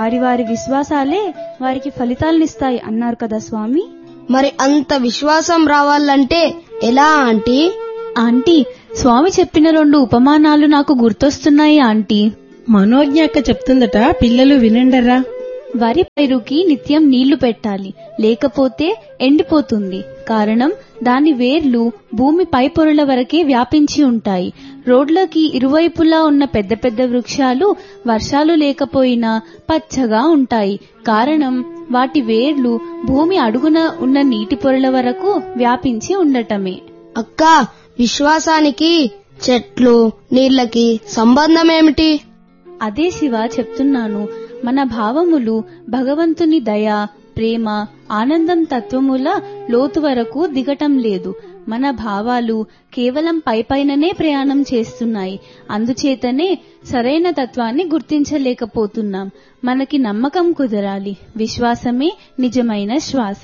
వారి వారి విశ్వాసాలే వారికి ఫలితాలనిస్తాయి అన్నారు కదా స్వామి మరి అంత విశ్వాసం రావాలంటే ఎలా ఆంటీ ఆంటీ స్వామి చెప్పిన రెండు ఉపమానాలు నాకు గుర్తొస్తున్నాయి ఆంటీ మనోజ్ఞాక చెప్తుందట పిల్లలు వినండరా వరి పైరుకి నిత్యం నీళ్లు పెట్టాలి లేకపోతే ఎండిపోతుంది కారణం దాని వేర్లు భూమి పై పొరల వరకే వ్యాపించి ఉంటాయి రోడ్లకి ఇరువైపులా ఉన్న పెద్ద పెద్ద వృక్షాలు వర్షాలు లేకపోయినా పచ్చగా ఉంటాయి కారణం వాటి వేర్లు భూమి అడుగున ఉన్న నీటి పొరల వరకు వ్యాపించి ఉండటమే అక్క విశ్వాసానికి చెట్లు నీళ్ళకి సంబంధం ఏమిటి అదే శివ చెప్తున్నాను మన భావములు భగవంతుని దయ ప్రేమ ఆనందం తత్వముల లోతు వరకు దిగటం లేదు మన భావాలు కేవలం పైపైననే ప్రయాణం చేస్తున్నాయి అందుచేతనే సరైన తత్వాన్ని గుర్తించలేకపోతున్నాం మనకి నమ్మకం కుదరాలి విశ్వాసమే నిజమైన శ్వాస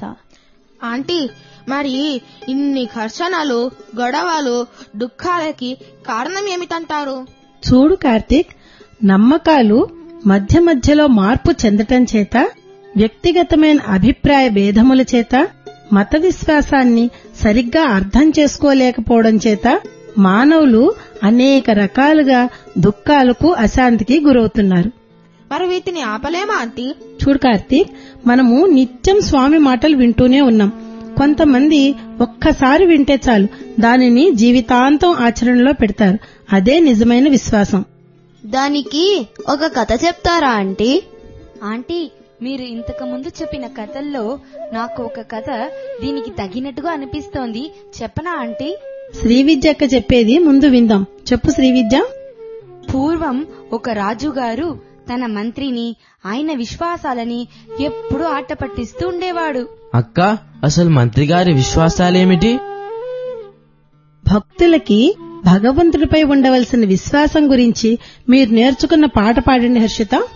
ఆంటీ మరి ఇన్ని ఘర్షణలు గొడవలు దుఃఖాలకి కారణం ఏమిటంటారు చూడు కార్తీక్ నమ్మకాలు మధ్య మధ్యలో మార్పు చెందటం చేత వ్యక్తిగతమైన అభిప్రాయ భేదముల చేత మత విశ్వాసాన్ని సరిగ్గా అర్థం చేసుకోలేకపోవడం చేత మానవులు అనేక రకాలుగా దుఃఖాలకు అశాంతికి గురవుతున్నారు మరి వీటిని ఆపలేమా ఆంటీ చూడు కార్తీక్ మనము నిత్యం స్వామి మాటలు వింటూనే ఉన్నాం కొంతమంది ఒక్కసారి వింటే చాలు దానిని జీవితాంతం ఆచరణలో పెడతారు అదే నిజమైన విశ్వాసం దానికి ఒక కథ చెప్తారా ఆంటీ ఆంటీ మీరు ఇంతకు ముందు చెప్పిన కథల్లో నాకు ఒక కథ దీనికి తగినట్టుగా అనిపిస్తోంది చెప్పనా ఆంటీ శ్రీ విద్యక్క చెప్పేది ముందు విందాం చెప్పు శ్రీ విద్య పూర్వం ఒక రాజుగారు తన మంత్రిని ఆయన విశ్వాసాలని ఎప్పుడూ ఆట పట్టిస్తూ ఉండేవాడు అక్క అసలు మంత్రి గారి విశ్వాసాలేమిటి భక్తులకి భగవంతుడిపై ఉండవలసిన విశ్వాసం గురించి మీరు నేర్చుకున్న పాట పాడండి హర్షిత